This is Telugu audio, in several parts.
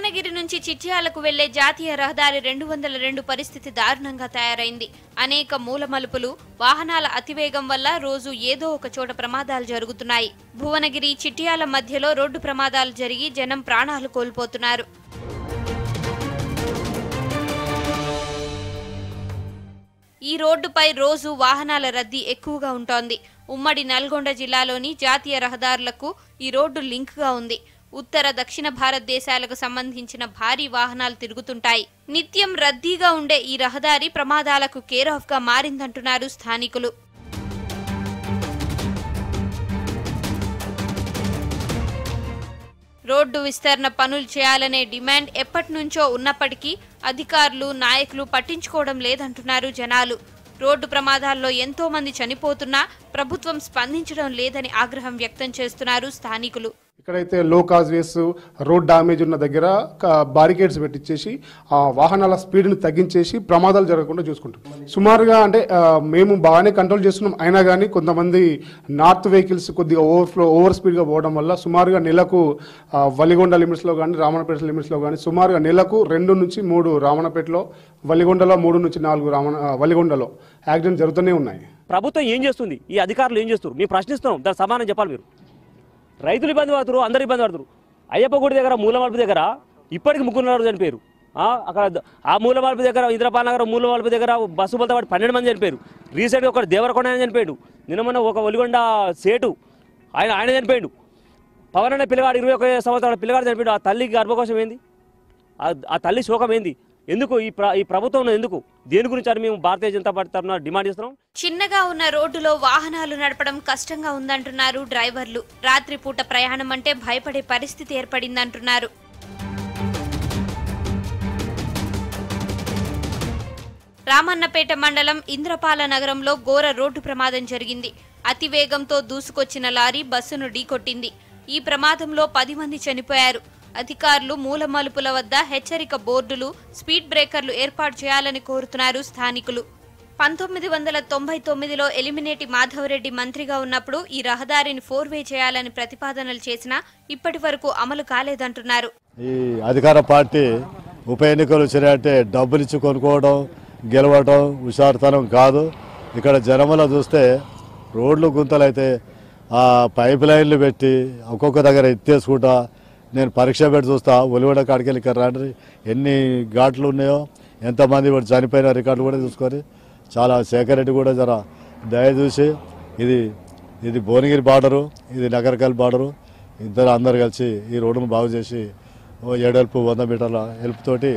భువనగిరి నుంచి చిట్యాలకు వెళ్లే జాతీయ రహదారి రెండు వందల రెండు పరిస్థితి దారుణంగా తయారైంది అనేక మూలమలుపులు వాహనాల అతివేగం వల్ల రోజు ఏదో ఒక చోట ప్రమాదాలు జరుగుతున్నాయి భువనగిరి చిట్యాల మధ్యలో రోడ్డు ప్రమాదాలు జరిగి జనం ప్రాణాలు కోల్పోతున్నారు ఈ రోడ్డుపై రోజు వాహనాల రద్దీ ఎక్కువగా ఉంటోంది ఉమ్మడి నల్గొండ జిల్లాలోని జాతీయ రహదారులకు ఈ రోడ్డు లింక్గా ఉంది ఉత్తర దక్షిణ భారతదేశాలకు సంబంధించిన భారీ వాహనాలు తిరుగుతుంటాయి నిత్యం రద్దీగా ఉండే ఈ రహదారి ప్రమాదాలకు కేర్ ఆఫ్ గా మారిందంటున్నారు స్థానికులు రోడ్డు విస్తరణ పనులు చేయాలనే డిమాండ్ ఎప్పటి నుంచో ఉన్నప్పటికీ అధికారులు నాయకులు పట్టించుకోవడం లేదంటున్నారు జనాలు రోడ్డు ప్రమాదాల్లో ఎంతో మంది చనిపోతున్నా ప్రభుత్వం స్పందించడం లేదని ఆగ్రహం వ్యక్తం చేస్తున్నారు స్థానికులు ఇక్కడైతే లో కాజ్వేస్ రోడ్ డ్యామేజ్ ఉన్న దగ్గర బారికేడ్స్ పెట్టించేసి ఆ వాహనాల స్పీడ్ని తగ్గించేసి ప్రమాదాలు జరగకుండా చూసుకుంటాం సుమారుగా అంటే ఆ, మేము బాగానే కంట్రోల్ చేస్తున్నాం అయినా కానీ కొంతమంది నార్త్ వెహికల్స్ కొద్దిగా ఓవర్ఫ్లో ఓవర్ స్పీడ్గా పోవడం వల్ల సుమారుగా నెలకు ఆ, వలిగొండ లిమిట్స్లో కానీ రామణపేట లిమిట్స్లో కానీ సుమారుగా నెలకు రెండు నుంచి మూడు రామణపేటలో వలిగొండలో మూడు నుంచి నాలుగు రామణ ఆ, వలిగొండలో యాక్సిడెంట్ జరుగుతూనే ఉన్నాయి ప్రభుత్వం ఏం చేస్తుంది ఈ అధికారులు ఏం చేస్తారు మేము ప్రశ్నిస్తున్నాం దానికి సమాధానం చెప్పాలి మీరు రైతులు ఇబ్బంది పడుతున్నారు అందరు ఇబ్బంది పడుతున్నారు అయ్యప్ప గుడి దగ్గర మూలమల్పు దగ్గర ఇప్పటికి ముగ్గురు చనిపోయారు ఆ, అక్కడ ద- ఆ మూలమల్పు దగ్గర ఇంద్రపాల్ నగర్ మూలమల్పు దగ్గర బస్సు బలతో పాటు పన్నెండు మంది చనిపోయారు రీసెంట్గా ఒక దేవరకొండ ఆయన చనిపోయాడు నిన్న మొన్న ఒక ఒలిగొండ సేటు ఆయన ఆయన చనిపోయాడు పవన్ అనే పిల్లగాడు ఇరవై ఒక సంవత్సరాల పిల్లగాడు చనిపోయాడు ఆ తల్లికి గర్భకోశం ఏంది ఆ- ఆ తల్లి శోకం ఏంది ఎందుకు ఈ ప్ర ఈ ప్రభుత్వం ఎందుకు దేని గురించి అని మేము భారతీయ జనతా పార్టీ తరఫున డిమాండ్ చేస్తున్నాం చిన్నగా ఉన్న రోడ్డులో వాహనాలు నడపడం కష్టంగా ఉందంటున్నారు డ్రైవర్లు రాత్రిపూట ప్రయాణం అంటే భయపడే పరిస్థితి ఏర్పడిందంటున్నారు రామన్నపేట మండలం ఇంద్రపాల నగరంలో ఘోర రోడ్డు ప్రమాదం జరిగింది అతివేగంతో దూసుకొచ్చిన లారీ బస్సును ఢీకొట్టింది ఈ ప్రమాదంలో పది మంది చనిపోయారు అధికారులు మూలమలుపుల వద్ద హెచ్చరిక బోర్డులు స్పీడ్ బ్రేకర్లు ఏర్పాటు చేయాలని కోరుతున్నారు స్థానికులు పంతొమ్మిది వందల తొంభై తొమ్మిదిలో ఎలిమినేటి మాధవరెడ్డి మంత్రిగా ఉన్నప్పుడు ఈ రహదారిని ఫోర్ వే చేయాలని ప్రతిపాదనలు చేసినా ఇప్పటి వరకు అమలు కాలేదంటున్నారు ఈ అధికార పార్టీ ఉప ఎన్నికలు వచ్చినాయంటే డబ్బులు ఇచ్చి కొనుక్కోవడం గెలవడం హుషారుతనం కాదు ఇక్కడ జనముల చూస్తే రోడ్లు గుంతలైతే ఆ పైప్ లైన్లు పెట్టి ఒక్కొక్క దగ్గర ఎత్తేసుకుంటా నేను పరీక్ష పెట్టి చూస్తా ఒలివడ కాడికి వెళ్ళి ఇక్కడ రండి ఎన్ని ఘాట్లు ఉన్నాయో ఎంతమంది ఇప్పుడు చనిపోయిన రికార్డులు కూడా చూసుకొని చాలా శేఖర్ రెడ్డి కూడా జర దయ చూసి ఇది ఇది భువనగిరి బార్డరు ఇది నగరకల్ బార్డరు ఇద్దరు అందరు కలిసి ఈ రోడ్డును బాగు చేసి ఓ ఏడెల్పు వంద మీటర్ల హెల్ప్ తోటి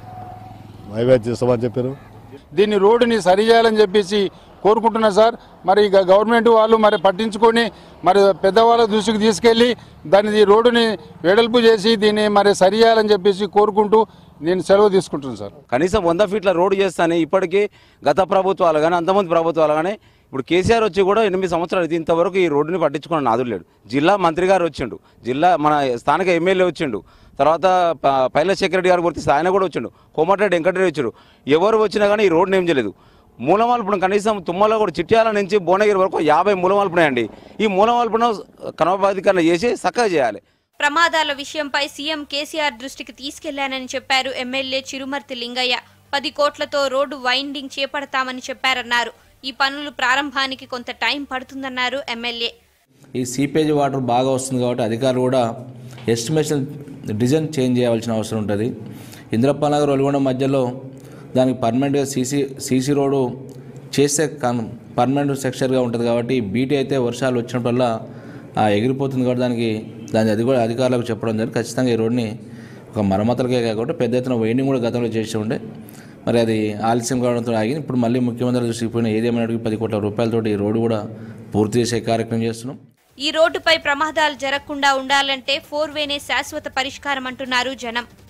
హైవే తీస్తామని చెప్పారు దీన్ని రోడ్డుని సరి చేయాలని చెప్పేసి కోరుకుంటున్నా సార్ మరి ఇక గవర్నమెంట్ వాళ్ళు మరి పట్టించుకొని మరి పెద్దవాళ్ళ దృష్టికి తీసుకెళ్ళి దాన్ని ఈ రోడ్డుని వెడల్పు చేసి దీన్ని మరి సరి చేయాలని చెప్పేసి కోరుకుంటూ నేను సెలవు తీసుకుంటున్నాను సార్ కనీసం వంద ఫీట్ల రోడ్డు చేస్తానే ఇప్పటికీ గత ప్రభుత్వాలు కానీ అంతమంది ప్రభుత్వాలు కానీ ఇప్పుడు కేసీఆర్ వచ్చి కూడా ఎనిమిది సంవత్సరాలు ఇది ఇంతవరకు ఈ రోడ్డుని పట్టించుకున్న నాదుడు లేడు జిల్లా మంత్రి గారు వచ్చిండు జిల్లా మన స్థానిక ఎమ్మెల్యే వచ్చిండు తర్వాత ప- పైల సెక్రటరీ గారు గుర్తిస్తే ఆయన కూడా వచ్చిండు కోమటిరెడ్డి వెంకటరెడ్డి వచ్చాడు ఎవరు వచ్చినా కానీ ఈ రోడ్డుని ఏం చేయలేదు మూలమాల్పును కనీసం తుమ్మలో కూడా చిట్యాల నుంచి భువనగిరి వరకు యాభై మూలమాల్పునాయండి ఈ మూలమాల్పును క్రమబద్ధీకరణ చేసి చక్కగా చేయాలి ప్రమాదాల విషయంపై సీఎం కేసీఆర్ దృష్టికి తీసుకెళ్లానని చెప్పారు ఎమ్మెల్యే చిరుమర్తి లింగయ్య పది కోట్లతో రోడ్డు వైండింగ్ చేపడతామని చెప్పారన్నారు ఈ పనులు ప్రారంభానికి కొంత టైం పడుతుందన్నారు ఎమ్మెల్యే ఈ సీపేజ్ వాటర్ బాగా వస్తుంది కాబట్టి అధికారులు కూడా ఎస్టిమేషన్ డిజైన్ చేంజ్ చేయవలసిన అవసరం ఉంటుంది ఇంద్రప్ప నగర్ ఒలిగొండ మధ్యలో దానికి పర్మనెంట్గా సీసీ సీసీ రోడ్డు చేస్తే కన్ పర్మనెంట్ సెక్షర్గా ఉంటుంది కాబట్టి బీటీ అయితే వర్షాలు వచ్చినప్పుడల్లా ఆ ఎగిరిపోతుంది కాబట్టి దానికి దాని అది కూడా అధికారులకు చెప్పడం జరిగింది ఖచ్చితంగా ఈ రోడ్ని ఒక మరమ్మతులకే కాకుండా పెద్ద ఎత్తున వెయిండింగ్ కూడా గతంలో చేసి ఉండే మరి అది ఆలస్యం కావడంతో ఆగింది ఇప్పుడు మళ్ళీ ముఖ్యమంత్రి దృష్టికి పోయిన ఏదేమైనా పది కోట్ల రూపాయలతోటి ఈ రోడ్డు కూడా పూర్తి చేసే కార్యక్రమం చేస్తున్నాం ఈ రోడ్డుపై ప్రమాదాలు జరగకుండా ఉండాలంటే ఫోర్ వేనే శాశ్వత పరిష్కారం అంటున్నారు జనం